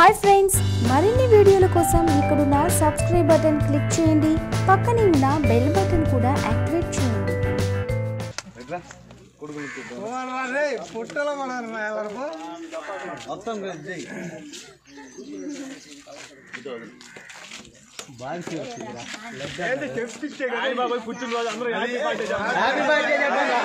hi friends మరిన్ని వీడియోల కోసం ఇక్కడున్న సబ్స్క్రైబ్ బటన్ క్లిక్ చేయండి పక్కనే ఉన్న బెల్ బటన్ కూడా యాక్టివేట్ చేయండి పుట్టలో మనం మొత్తం చెయ్యి హ్యాపీ బర్త్డే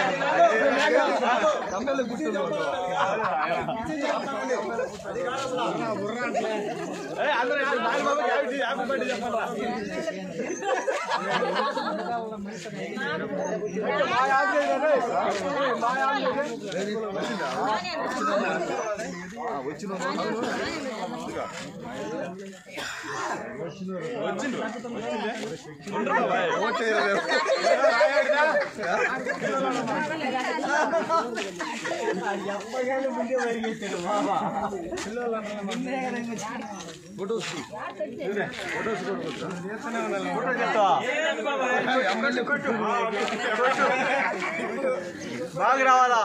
బాగా రావాలా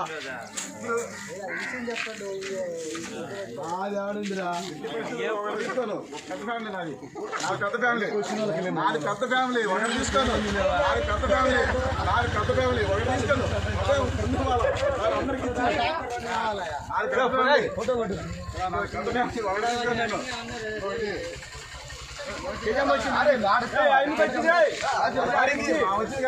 పెద్ద ఫ్యామిలీ నాది పెద్ద ఫ్యామిలీ ఒకటి తీసుకోను నాది పెద్ద ఫ్యామిలీ నాది పెద్ద ఫ్యామిలీ ఒకటి తీసుకోను అందరికి నాది పెద్ద ఫ్యామిలీ నాది పెద్ద ఫ్యామిలీ ఒకటి తీసుకోను నేను అరే నాడు వచ్చింది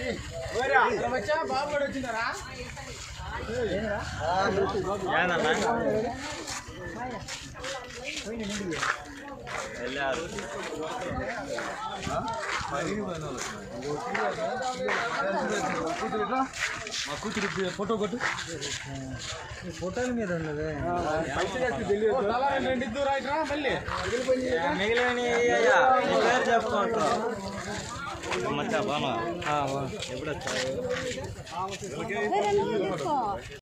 మా కూతురు ఫోటో కొట్టు ఫోటోల మీద ఉన్నది మిగిలిన పేరు చెప్పుకుంటా మచ్చా బామ ఎప్పుడు వచ్చావు